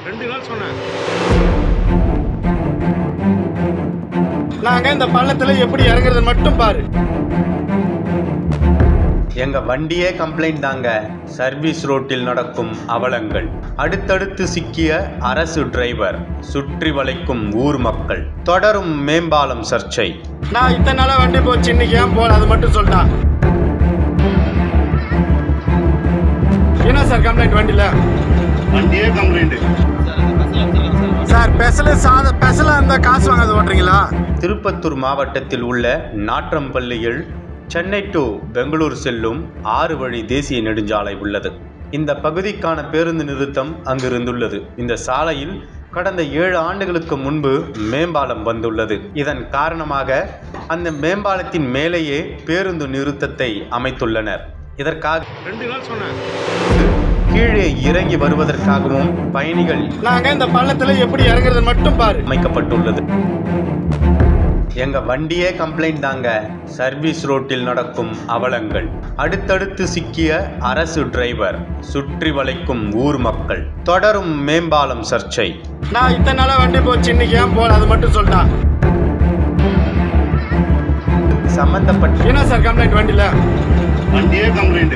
ரெண்டு நாள் சொன்னேன் நாங்க இந்த பள்ளத்துல எப்படி இறங்குறது மட்டும் பாரு எங்க வண்டியே கம்ப்ளைண்ட் தாங்க சர்வீஸ் ரோட்டில் நடக்கும் அவலங்கள் அடுத்தடுத்து சிக்கிய அரசு டிரைவர் சுற்றி வளைக்கும் ஊர் மக்கள் தொடரும் மேம்பாலம் சர்ச்சை நான் இத்தனை நாளா வண்டி போச்சு இன்னைக்கு ஏன் போல அது மட்டும் சொல்லிட்டான் என்ன சார் கம்ப்ளைண்ட் வண்டியில வண்டியே கம்ப்ளைண்ட் சார் பெசல சாத பெசல அந்த காசு வாங்காத ஓட்டுறீங்களா திருப்பத்தூர் மாவட்டத்தில் உள்ள நாற்றம்பள்ளியில் சென்னை டு பெங்களூர் செல்லும் ஆறு வழி தேசிய நெடுஞ்சாலை உள்ளது இந்த பகுதிக்கான பேருந்து நிறுத்தம் அங்கிருந்துள்ளது இந்த சாலையில் கடந்த ஏழு ஆண்டுகளுக்கு முன்பு மேம்பாலம் வந்துள்ளது இதன் காரணமாக அந்த மேம்பாலத்தின் மேலேயே பேருந்து நிறுத்தத்தை அமைத்துள்ளனர் இதற்காக ரெண்டு நாள் சொன்னேன் கீழே இறங்கி வருவதற்காகவும் பயணிகள் நாங்க இந்த பள்ளத்துல எப்படி இறங்குறது மட்டும் பாரு அமைக்கப்பட்டுள்ளது எங்க வண்டியே கம்ப்ளைண்ட் தாங்க சர்வீஸ் ரோட்டில் நடக்கும் அவலங்கள் அடுத்தடுத்து சிக்கிய அரசு டிரைவர் சுற்றி வளைக்கும் ஊர் மக்கள் தொடரும் மேம்பாலம் சர்ச்சை நான் இத்தனை நாளா வண்டி போச்சு இன்னைக்கு ஏன் போல அது மட்டும் சொல்லிட்டான் சம்பந்தப்பட்ட என்ன சார் கம்ப்ளைண்ட் வண்டியில வண்டியே கம்ப்ளைண்ட்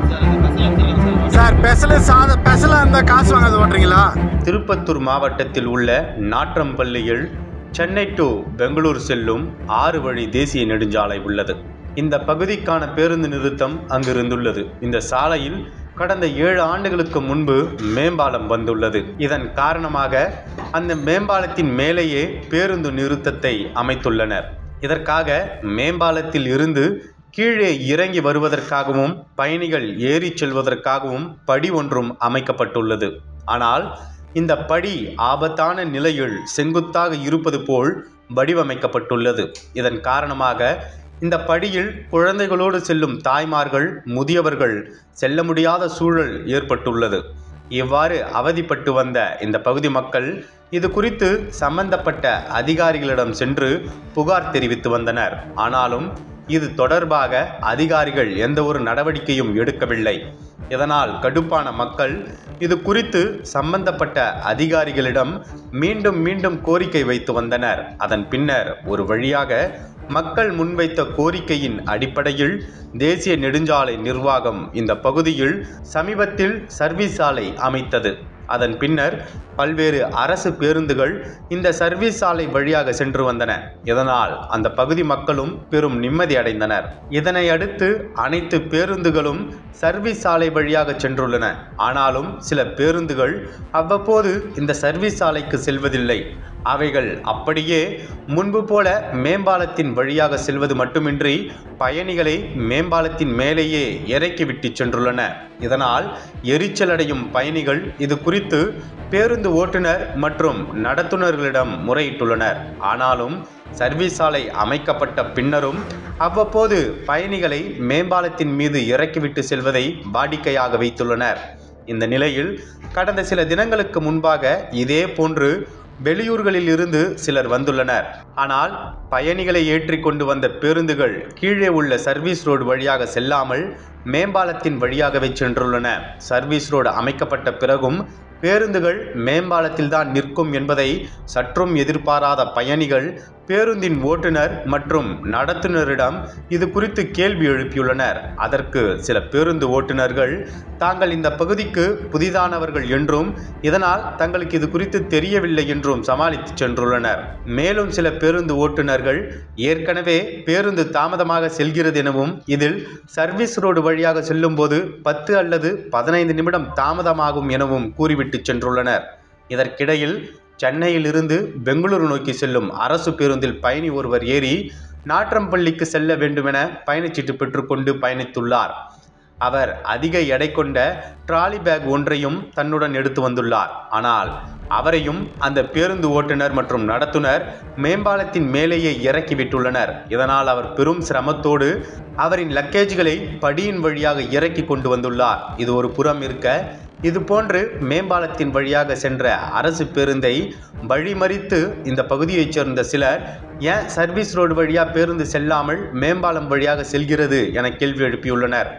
சார் பெசல சாத பெசல அந்த காசு வாங்காத ஓட்டுறீங்களா திருப்பத்தூர் மாவட்டத்தில் உள்ள நாற்றம்பள்ளியில் சென்னை டு பெங்களூர் செல்லும் ஆறு வழி தேசிய நெடுஞ்சாலை உள்ளது இந்த பகுதிக்கான பேருந்து நிறுத்தம் அங்கிருந்துள்ளது இந்த சாலையில் கடந்த ஏழு ஆண்டுகளுக்கு முன்பு மேம்பாலம் வந்துள்ளது இதன் காரணமாக அந்த மேம்பாலத்தின் மேலேயே பேருந்து நிறுத்தத்தை அமைத்துள்ளனர் இதற்காக மேம்பாலத்தில் இருந்து கீழே இறங்கி வருவதற்காகவும் பயணிகள் ஏறிச் செல்வதற்காகவும் படி ஒன்றும் அமைக்கப்பட்டுள்ளது ஆனால் இந்த படி ஆபத்தான நிலையில் செங்குத்தாக இருப்பது போல் வடிவமைக்கப்பட்டுள்ளது இதன் காரணமாக இந்த படியில் குழந்தைகளோடு செல்லும் தாய்மார்கள் முதியவர்கள் செல்ல முடியாத சூழல் ஏற்பட்டுள்ளது இவ்வாறு அவதிப்பட்டு வந்த இந்த பகுதி மக்கள் இது குறித்து சம்பந்தப்பட்ட அதிகாரிகளிடம் சென்று புகார் தெரிவித்து வந்தனர் ஆனாலும் இது தொடர்பாக அதிகாரிகள் எந்த ஒரு நடவடிக்கையும் எடுக்கவில்லை இதனால் கடுப்பான மக்கள் இது குறித்து சம்பந்தப்பட்ட அதிகாரிகளிடம் மீண்டும் மீண்டும் கோரிக்கை வைத்து வந்தனர் அதன் பின்னர் ஒரு வழியாக மக்கள் முன்வைத்த கோரிக்கையின் அடிப்படையில் தேசிய நெடுஞ்சாலை நிர்வாகம் இந்த பகுதியில் சமீபத்தில் சர்வீஸ் சாலை அமைத்தது அதன் பின்னர் பல்வேறு அரசு பேருந்துகள் இந்த சர்வீஸ் சாலை வழியாக சென்று வந்தன இதனால் அந்த பகுதி மக்களும் பெரும் நிம்மதி அடைந்தனர் இதனை அடுத்து அனைத்து பேருந்துகளும் சர்வீஸ் சாலை வழியாக சென்றுள்ளன ஆனாலும் சில பேருந்துகள் அவ்வப்போது இந்த சர்வீஸ் சாலைக்கு செல்வதில்லை அவைகள் அப்படியே முன்பு போல மேம்பாலத்தின் வழியாக செல்வது மட்டுமின்றி பயணிகளை மேம்பாலத்தின் மேலேயே இறக்கிவிட்டு சென்றுள்ளன இதனால் எரிச்சலடையும் பயணிகள் இது குறித்து பேருந்து ஓட்டுநர் மற்றும் நடத்துனர்களிடம் முறையிட்டுள்ளனர் ஆனாலும் சர்வீஸ் சாலை அமைக்கப்பட்ட பின்னரும் அவ்வப்போது பயணிகளை மேம்பாலத்தின் மீது இறக்கிவிட்டு செல்வதை வாடிக்கையாக வைத்துள்ளனர் இந்த நிலையில் கடந்த சில தினங்களுக்கு முன்பாக இதே போன்று வெளியூர்களில் இருந்து சிலர் வந்துள்ளனர் ஆனால் பயணிகளை ஏற்றி கொண்டு வந்த பேருந்துகள் கீழே உள்ள சர்வீஸ் ரோடு வழியாக செல்லாமல் மேம்பாலத்தின் வழியாகவே சென்றுள்ளன சர்வீஸ் ரோடு அமைக்கப்பட்ட பிறகும் பேருந்துகள் மேம்பாலத்தில் தான் நிற்கும் என்பதை சற்றும் எதிர்பாராத பயணிகள் பேருந்தின் ஓட்டுநர் மற்றும் நடத்துனரிடம் இது குறித்து கேள்வி எழுப்பியுள்ளனர் அதற்கு சில பேருந்து ஓட்டுநர்கள் தாங்கள் இந்த பகுதிக்கு புதிதானவர்கள் என்றும் இதனால் தங்களுக்கு இது குறித்து தெரியவில்லை என்றும் சமாளித்து சென்றுள்ளனர் மேலும் சில பேருந்து ஓட்டுநர்கள் ஏற்கனவே பேருந்து தாமதமாக செல்கிறது எனவும் இதில் சர்வீஸ் ரோடு வழியாக செல்லும்போது பத்து அல்லது பதினைந்து நிமிடம் தாமதமாகும் எனவும் கூறிவிட்டு சென்றுள்ளனர் இதற்கிடையில் சென்னையிலிருந்து பெங்களூரு நோக்கி செல்லும் அரசு பேருந்தில் பயணி ஒருவர் ஏறி நாற்றம்பள்ளிக்கு செல்ல வேண்டுமென பயணச்சீட்டு பெற்றுக்கொண்டு பயணித்துள்ளார் அவர் அதிக எடை கொண்ட ட்ராலி பேக் ஒன்றையும் தன்னுடன் எடுத்து வந்துள்ளார் ஆனால் அவரையும் அந்த பேருந்து ஓட்டுநர் மற்றும் நடத்துனர் மேம்பாலத்தின் மேலேயே இறக்கிவிட்டுள்ளனர் இதனால் அவர் பெரும் சிரமத்தோடு அவரின் லக்கேஜ்களை படியின் வழியாக இறக்கி கொண்டு வந்துள்ளார் இது ஒரு புறம் இருக்க இதுபோன்று மேம்பாலத்தின் வழியாக சென்ற அரசு பேருந்தை வழிமறித்து இந்த பகுதியைச் சேர்ந்த சிலர் ஏன் சர்வீஸ் ரோடு வழியாக பேருந்து செல்லாமல் மேம்பாலம் வழியாக செல்கிறது என கேள்வி எழுப்பியுள்ளனர்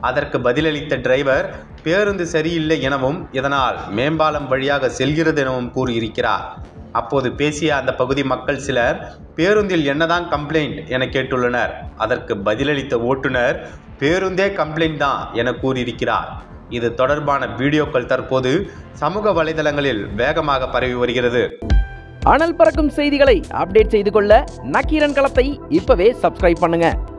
அதற்கு பதிலளித்த டிரைவர் பேருந்து சரியில்லை எனவும் இதனால் மேம்பாலம் வழியாக செல்கிறது எனவும் கூறியிருக்கிறார் அப்போது பேசிய அந்த பகுதி மக்கள் சிலர் பேருந்தில் என்னதான் கம்ப்ளைண்ட் என கேட்டுள்ளனர் அதற்கு பதிலளித்த ஓட்டுநர் பேருந்தே கம்ப்ளைண்ட் தான் என கூறியிருக்கிறார் இது தொடர்பான வீடியோக்கள் தற்போது சமூக வலைதளங்களில் வேகமாக பரவி வருகிறது அனல் பறக்கும் செய்திகளை அப்டேட் செய்து கொள்ள நக்கீரன் களத்தை இப்பவே சப்ஸ்கிரைப் பண்ணுங்க